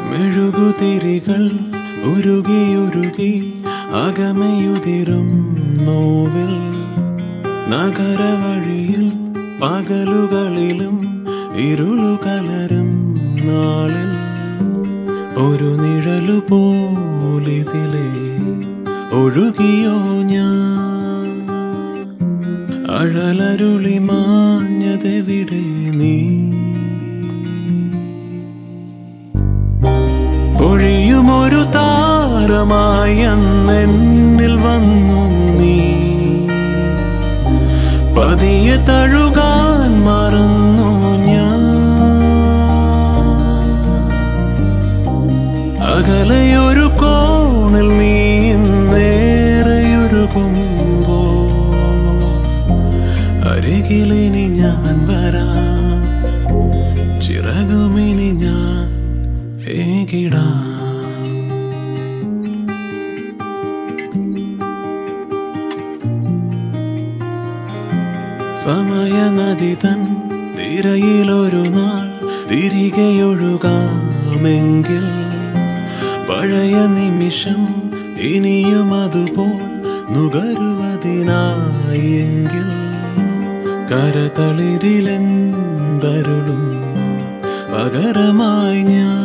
മെഴുകുതിരികൾ ഉരുകിയുരുകി അകമയുതിരും നോവിൽ നഗരവഴിയിൽ പകലുകളിലും ഇരുളു കലരും നാളിൽ ഒരു നിഴലു പോലിതിലെ ഒഴുകിയോ ഞാൻ അഴലരുളി മാഞ്ഞതെവിടെ നീ പൊഴിയുമൊരു താരമായി അന്നെന്നിൽ വന്നു നീ പതിയെ തഴുകാൻ മറന്നു ഞാൻ അകലെയൊരു കോണിൽ നീ നേരെയൊരുകുമ്പോ അരികിലിനി ഞാൻ വരാം ചിറകുമിനി ഞാൻ ഏകിടാം സമയനദി തൻ തിരയിലൊരു നാൾ തിരികെയൊഴുകാമെങ്കിൽ പഴയ നിമിഷം ഇനിയും അതുപോൽ നുകരുവതിനായെങ്കിൽ കരതളിരിലെന്തരുളും പകരമായി ഞാൻ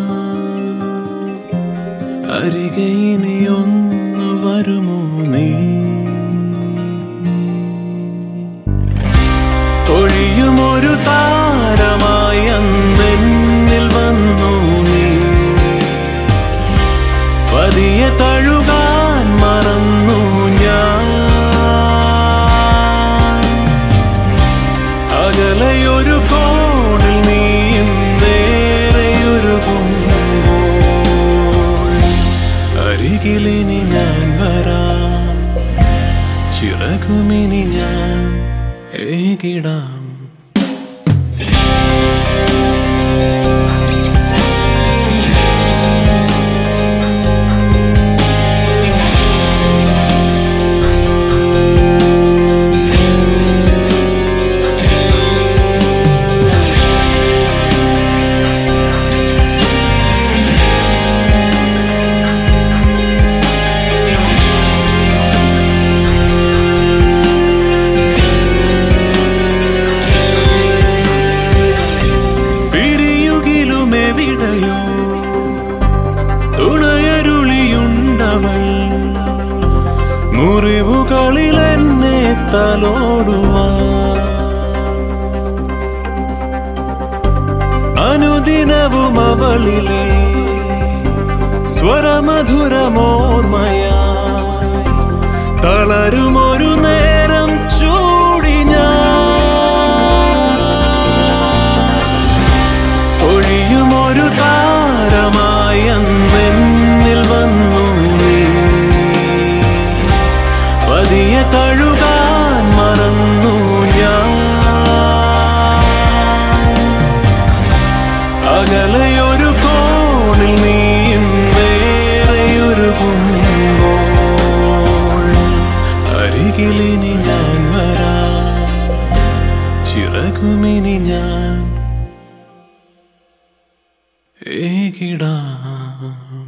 അരികെ ഇനിയൊന്നു വരുമോ നീ ഒഴിയുമൊരു താരമായി അന്നെന്നിൽ വന്നു നീ പതിയെ തഴുകാൻ മറന്നു ഞാൻ അകലെയൊരു കോണിൽ നീയും നേരെയൊരുകുമ്പോൾ അരികിലിനി ഞാൻ വരാം ചിറകുമിനി ഞാൻ ഏകിടാം പിരിയുകിലുമെവിടെയോ തുണയരുളിയുണ്ടവൾ മുറിവുകളിൽ എന്നെ തലോടുവാൻ അനുദിനവും അവളിലെ സ്വരമധുരമോർമയാ തളരുമൊരു നേരം ചൂടി ഞാൻ ഒഴിയുമൊരു താരമായി അന്നെന്നിൽ വന്നു നീ പതിയെ തഴുകാൻ മറന്നു ഞാൻ അകലെയൊരു കോണിൽ നീയും നേരെയൊരുകുമ്പോൾ അരികിലിനി ഞാൻ വരാം ചിറകുമിനി ഞാൻ ഏകിടാം